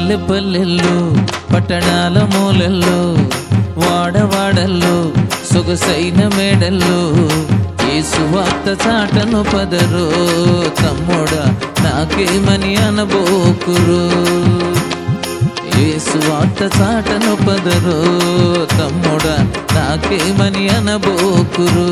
పల్లె పల్లెల్లో పట్టణాల మూలల్లో వాడవాడల్లో సొగసైన మేడల్లో యేసు వార్త చాటను పదరో తమ్ముడా నాకేమని అనబోకురు యేసు వార్త చాటను పదరో తమ్ముడా నాకేమని అనబోకురు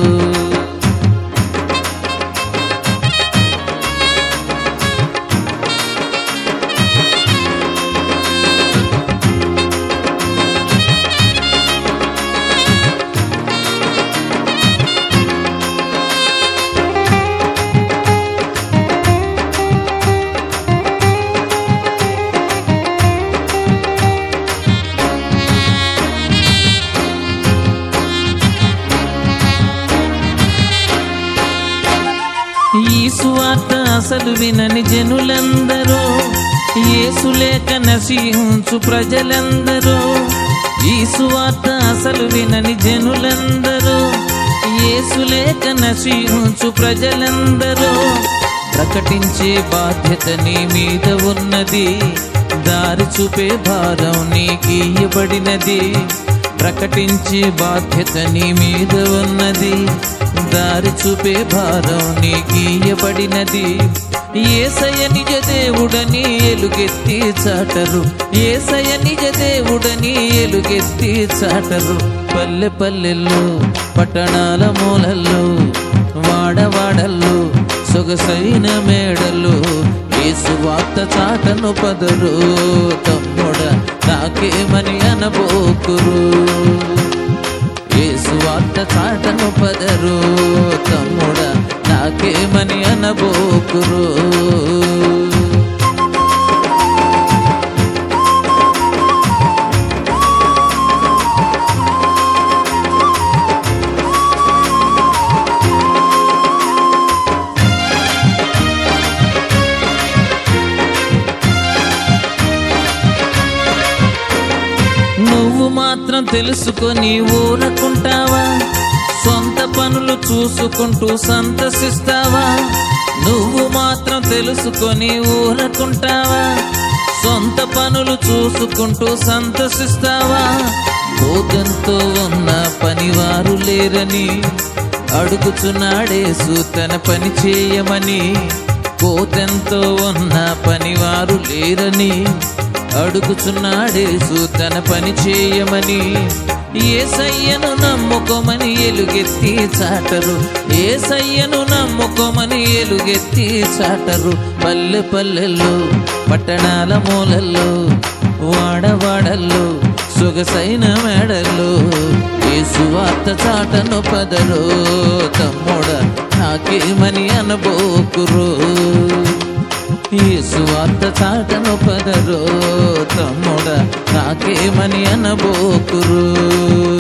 ఈ సువార్త అసలు వినని జనులందరూ యేసు లేక నశించు ప్రజలందరూ ఈ సువార్త అసలు వినని జనులందరూ యేసు లేక నశించు ప్రజలందరూ ప్రకటించే బాధ్యత నీ మీద ఉన్నది దారి చూపే భారం నీకీయబడినది ప్రకటించే బాధ్యత నీ మీద ఉన్నది దారి చూపే భారం నీకీయబడినది ఏసయ నిజ దేవుడని ఎలుగెత్తి చాటరు ఏసయ నిజ దేవుడని ఎలుగెత్తి చాటరు పల్లె పల్లెల్లో పట్టణాల మూలల్లో వాడవాడల్లో సొగసైన మేడలు యేసు వార్త చాటను పదరు తమ్ముడ నాకేమని అనబోకురు యేసు వార్త చాటను పదరు తమ్ముడ నాకేమని అనబోకురు నువ్వు మాత్రం తెలుసుకొని ఊరకుంటావా సొంత పనులు చూసుకుంటూ సంతసిస్తావా నువ్వు మాత్రం తెలుసుకొని ఊరకుంటావా సొంత పనులు చూసుకుంటూ సంతసిస్తావా భోగంతో ఉన్న పనివారు లేరని అడుగుచున్నాడేసు తన పని చేయమని కోతెంతో ఉన్న పనివారు లేరని అడుగుచున్నాడేసు తన పని చేయమని ఏసయ్యను నమ్ముకోమని ఎలుగెత్తి చాటరు ఏసయ్యను నమ్ముకోమని ఎలుగెత్తి చాటరు పల్లె పల్లెల్లో పట్టణాల మూలల్లో వాడవాడల్లో సొగసైన మేడల్లో యేసు వార్త చాటను పదరు తమ్ముడ నాకేమని అనబోకురు యేసు వార్త చాటను పదరు తమ్ముడ నాకేమని అనబోకురు